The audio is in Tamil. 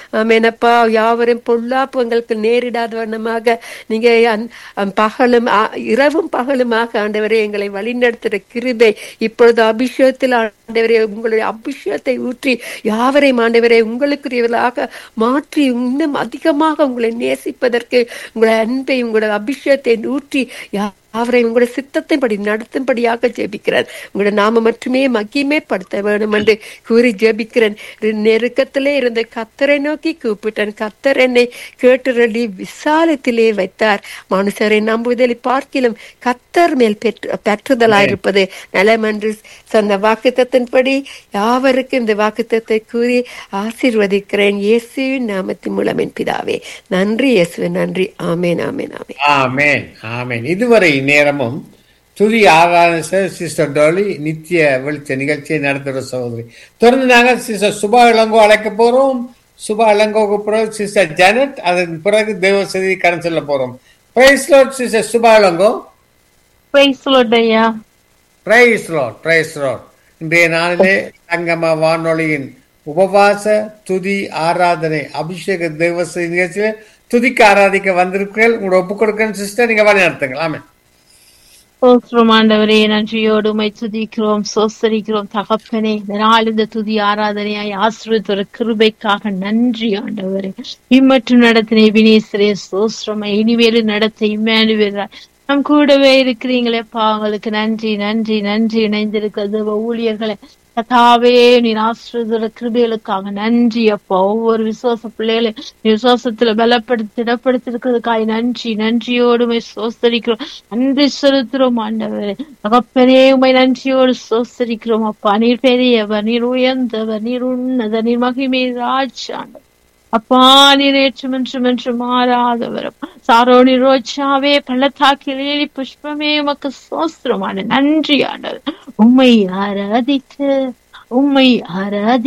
ஆமேனப்பா யாவரும் பொல்லாப்பு எங்களுக்கு நேரிடாத வண்ணமாக நீங்க அந்- அந் பகலும் ஆ, இரவும் பகலுமாக ஆண்டவரே எங்களை வழிநடத்துகிற கிருபை இப்பொழுது அபிஷேகத்தில் ஆண்டவரே உங்களுடைய அபிஷேகத்தை ஊற்றி யாவரையும் ஆண்டவரே உங்களுக்குரியவர்களாக மாற்றி இன்னும் அதிகமாக உங்களை நேசிப்பதற்கு உங்களுடைய அன்பை உங்களுடைய அபிஷேகத்தை ஊற்றி யா- அவரை உங்களுடைய சித்தத்தின்படி நடத்தும்படியாக ஜெபிக்கிறேன் உங்களுடைய நாம மட்டுமே மகிமே படுத்த வேணும் என்று கூறி ஜெபிக்கிறேன் இரு- நெருக்கத்திலே இருந்த கத்தரை நோக்கி கூப்பிட்டேன் கத்தர் என்னை கேட்டுரளி விசாலத்திலே வைத்தார் மனுஷரை நம்புவதில் பார்க்கிலும் கத்தர் மேல் பெற்று பெற்றுதலாயிருப்பது நலம் என்று சொன்ன வாக்குத்தத்தின்படி யாவருக்கும் இந்த வாக்குத்தத்தை கூறி ஆசீர்வதிக்கிறேன் இயேசுவின் நாமத்தின் மூலம் என் பிதாவே நன்றி இயேசுவே நன்றி ஆமேன் ஆமேன் ஆமேன் ஆமென் ஆமென் இதுவரை நேரமும் துதி ஆராதனை சிஸ்டர் டோலி நித்திய வெளிச்ச நிகழ்ச்சியை நடத்துகிற சகோதரி தொடர்ந்து நாங்கள் சிஸ்டர் சுபா இளங்கோ அழைக்க போறோம் சுபா இளங்கோவுக்கு பிறகு சிஸ்டர் ஜானட் அதன் பிறகு தேவசதி கடன் சொல்ல போறோம் praise lord sister Subha Ilango praise ஐயா பிரைஸ் லார்ட் பிரைஸ் லார்ட் இன்றைய நாளிலே சங்கம வானொலியின் உபவாச துதி ஆராதனை அபிஷேக தேவசதி நிகழ்ச்சியில துதிக்க ஆராதிக்க வந்திருக்கிறீர்கள் உங்களோட ஒப்பு கொடுக்கணும் சிஸ்டர் நீங்க வழி நடத்துங்கள் ஆமென் சோஸ்திரம் ஆண்டவரே நன்றியோடு உமை துதிக்கிறோம் சோஸ்தரிக்கிறோம் தகப்பனே இந்த நாள் இந்த துதி ஆராதனையாய் ஆசிரியத்தோட கிருபைக்காக நன்றி ஆண்டவரே இம்மற்றும் நடத்தின வினேஸ்வரே சோஸ்திரமை இனிமேலும் நடத்த இம்மானுவேல் நம் கூடவே இருக்கிறீங்களே பாவங்களுக்கு நன்றி நன்றி நன்றி இணைந்திருக்கிறது ஊழியர்களை கதாவே நீ ஆசிரியத்தோட கிருபைகளுக்காக நன்றி அப்பா ஒவ்வொரு விசுவாச பிள்ளைகளை நீ விசுவாசத்துல பலப்படுத்தி திடப்படுத்திருக்கிறதுக்காய் நன்றி நன்றியோடு உமை சோஸ்தரிக்கிறோம் நன்றி செலுத்துறோம் ஆண்டவரே தகப்பனே உமை நன்றியோடு சோஸ்தரிக்கிறோம் அப்பா நீர் பெரியவர் நீர் உயர்ந்தவர் நீர் உன்னத நீர் மகிமை ராஜாண்டவர் அப்பா நீர் ஏற்றும் என்றும் என்று மாறாதவரும் சாரோனி ரோஜாவே பள்ளத்தாக்கிலேலி புஷ்பமே உமக்கு சோஸ்திரமான நன்றி ஆண்டவர் உம்மை ஆராதித்து உம்மை ஆராதி